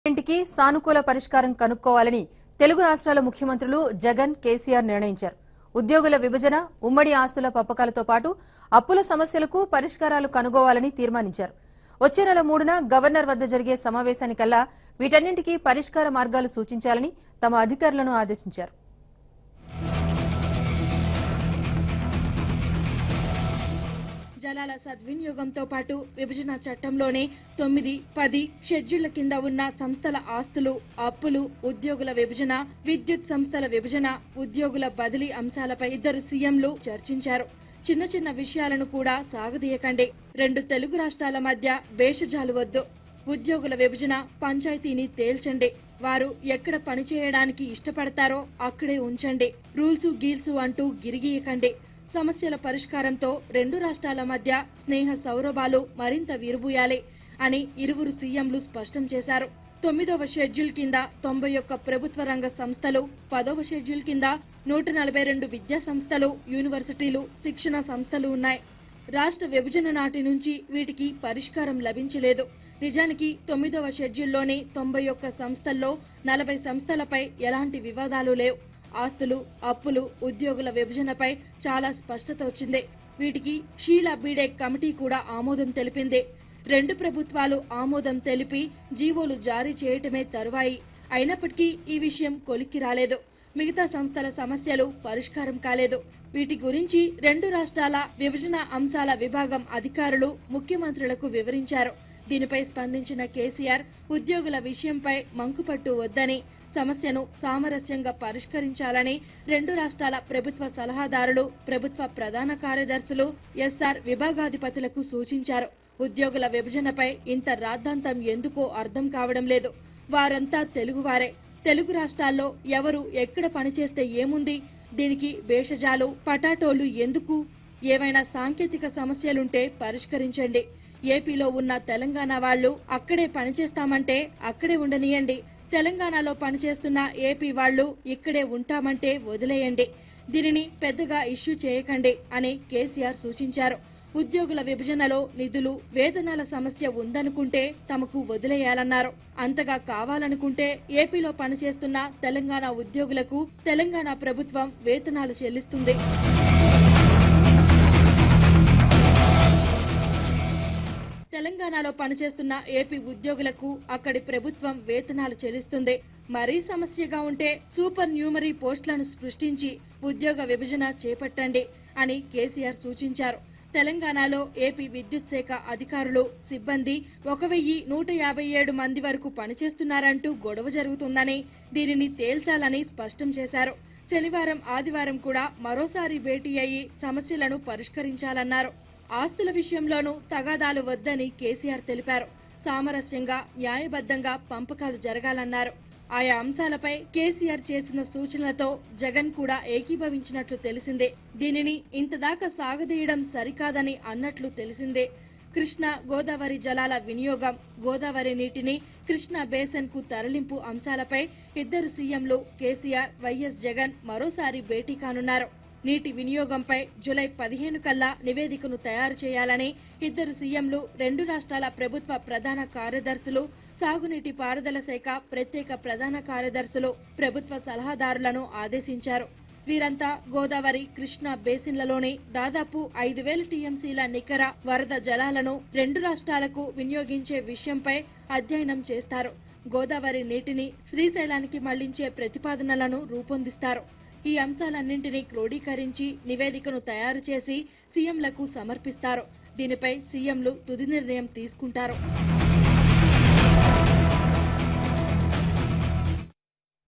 ఇంటికి సానుకూల పరిష్కారం కనుక్కోవాలని తెలుగు రాష్ట్రాల ముఖ్యమంత్రులు జగన్ కేసీఆర్ నిర్ణయించారు ఉద్యోగుల విభజన ఉమ్మడి ఆస్తుల పంపకాలతో పాటు అప్పుల సమస్యలకు పరిష్కారాలు కనుగోవాలని తీర్మానించారు వచ్చే నెల మూడున గవర్నర్ వద్ద జరిగే సమావేశానికల్లా వీటన్నింటికీ పరిష్కార మార్గాలు సూచించాలని తమ అధికారులను ఆదేశించారు జలాల సద్వినియోగంతో పాటు విభజన చట్టంలోనే తొమ్మిది పది షెడ్యూళ్ల కింద ఉన్న సంస్థల ఆస్తులు అప్పులు ఉద్యోగుల విభజన విద్యుత్ సంస్థల విభజన ఉద్యోగుల బదిలీ అంశాలపై ఇద్దరు సీఎంలు చర్చించారు చిన్న చిన్న విషయాలను కూడా సాగదీయకండి రెండు తెలుగు రాష్ట్రాల మధ్య వేషజాలు వద్దు ఉద్యోగుల విభజన పంచాయతీని తేల్చండి వారు ఎక్కడ పనిచేయడానికి ఇష్టపడతారో అక్కడే ఉంచండి రూల్సు గీల్సు అంటూ గిరిగీయకండి సమస్యల పరిష్కారంతో రెండు రాష్ట్రాల మధ్య స్నేహ సౌరభాలు మరింత విరుబూయాలి అని ఇరువురు సీఎంలు స్పష్టం చేశారు తొమ్మిదవ షెడ్యూల్ కింద తొంభై ఒక్క ప్రభుత్వ రంగ సంస్థలు పదవ షెడ్యూల్ కింద నూట నలభై రెండు విద్యా సంస్థలు యూనివర్సిటీలు శిక్షణ సంస్థలు ఉన్నాయి రాష్ట్ర విభజన నాటి నుంచి వీటికి పరిష్కారం లభించలేదు నిజానికి తొమ్మిదవ షెడ్యూల్లోని తొంభై ఒక్క సంస్థల్లో నలభై సంస్థలపై ఎలాంటి వివాదాలు లేవు ఆస్తులు అప్పులు ఉద్యోగుల విభజనపై చాలా స్పష్టత వచ్చింది వీటికి షీలా బీడే కమిటీ కూడా ఆమోదం తెలిపింది రెండు ప్రభుత్వాలు ఆమోదం తెలిపి జీవోలు జారీ చేయటమే తరువాయి అయినప్పటికీ ఈ విషయం కొలిక్కి రాలేదు మిగతా సంస్థల సమస్యలు పరిష్కారం కాలేదు వీటి గురించి రెండు రాష్ట్రాల విభజన అంశాల విభాగం అధికారులు ముఖ్యమంత్రులకు వివరించారు దీనిపై స్పందించిన కేసీఆర్ ఉద్యోగుల విషయంపై మంకుపట్టు వద్దని సమస్యను సామరస్యంగా పరిష్కరించాలని రెండు రాష్ట్రాల ప్రభుత్వ సలహాదారులు ప్రభుత్వ ప్రధాన కార్యదర్శులు ఎస్ఆర్ విభాగాధిపతులకు సూచించారు ఉద్యోగుల విభజనపై ఇంత రాద్ధాంతం ఎందుకో అర్థం కావడం లేదు వారంతా తెలుగువారే తెలుగు రాష్ట్రాల్లో ఎవరు ఎక్కడ పనిచేస్తే ఏముంది దీనికి భేషజాలు పటాటోలు ఎందుకు ఏవైనా సాంకేతిక సమస్యలుంటే పరిష్కరించండి ఏపీలో ఉన్న తెలంగాణ వాళ్ళు అక్కడే పనిచేస్తామంటే అక్కడే ఉండనియండి తెలంగాణలో పనిచేస్తున్న ఏపీ వాళ్ళు ఇక్కడే ఉంటామంటే వదిలేయండి దీనిని పెద్దగా ఇష్యూ చేయకండి అని కేసీఆర్ సూచించారు ఉద్యోగుల విభజనలో నిధులు వేతనాల సమస్య ఉందనుకుంటే తమకు వదిలేయాలన్నారు అంతగా కావాలనుకుంటే ఏపీలో పనిచేస్తున్న తెలంగాణ ఉద్యోగులకు తెలంగాణ ప్రభుత్వం వేతనాలు చెల్లిస్తుంది తెలంగాణలో పనిచేస్తున్న ఏపీ ఉద్యోగులకు అక్కడి ప్రభుత్వం వేతనాలు చెల్లిస్తుంది మరీ సమస్యగా ఉంటే సూపర్ న్యూమరీ పోస్టులను సృష్టించి ఉద్యోగ విభజన చేపట్టండి అని కేసీఆర్ సూచించారు తెలంగాణలో ఏపీ విద్యుత్ శాఖ అధికారులు సిబ్బంది ఒక వెయ్యి నూట యాభై ఏడు మంది వరకు పనిచేస్తున్నారంటూ గొడవ జరుగుతుందని దీనిని తేల్చాలని స్పష్టం చేశారు శనివారం ఆదివారం కూడా మరోసారి భేటీ అయ్యి సమస్యలను పరిష్కరించాలన్నారు ఆస్తుల విషయంలోనూ తగాదాలు వద్దని కేసీఆర్ తెలిపారు సామరస్యంగా న్యాయబద్ధంగా పంపకాలు జరగాలన్నారు ఆయా అంశాలపై కేసీఆర్ చేసిన సూచనలతో జగన్ కూడా ఏకీభవించినట్లు తెలిసిందే దీనిని ఇంతదాకా సాగదీయడం సరికాదని అన్నట్లు తెలిసిందే కృష్ణ గోదావరి జలాల వినియోగం గోదావరి నీటిని కృష్ణ బేసన్ కు తరలింపు అంశాలపై ఇద్దరు సీఎంలు కేసీఆర్ వైఎస్ జగన్ మరోసారి భేటీ కానున్నారు నీటి వినియోగంపై జులై పదిహేను కల్లా నివేదికను తయారు చేయాలని ఇద్దరు సీఎంలు రెండు రాష్ట్రాల ప్రభుత్వ ప్రధాన కార్యదర్శులు సాగునీటి పారుదల శాఖ ప్రత్యేక ప్రధాన కార్యదర్శులు ప్రభుత్వ సలహాదారులను ఆదేశించారు వీరంతా గోదావరి కృష్ణ బేసిన్లలోని దాదాపు ఐదు వేల టీఎంసీల నికర వరద జలాలను రెండు రాష్ట్రాలకు వినియోగించే విషయంపై అధ్యయనం చేస్తారు గోదావరి నీటిని శ్రీశైలానికి మళ్లించే ప్రతిపాదనలను రూపొందిస్తారు ఈ అంశాలన్నింటినీ క్రోడీకరించి నివేదికను తయారు చేసి సీఎంలకు సమర్పిస్తారు దీనిపై సీఎంలు తుది నిర్ణయం తీసుకుంటారు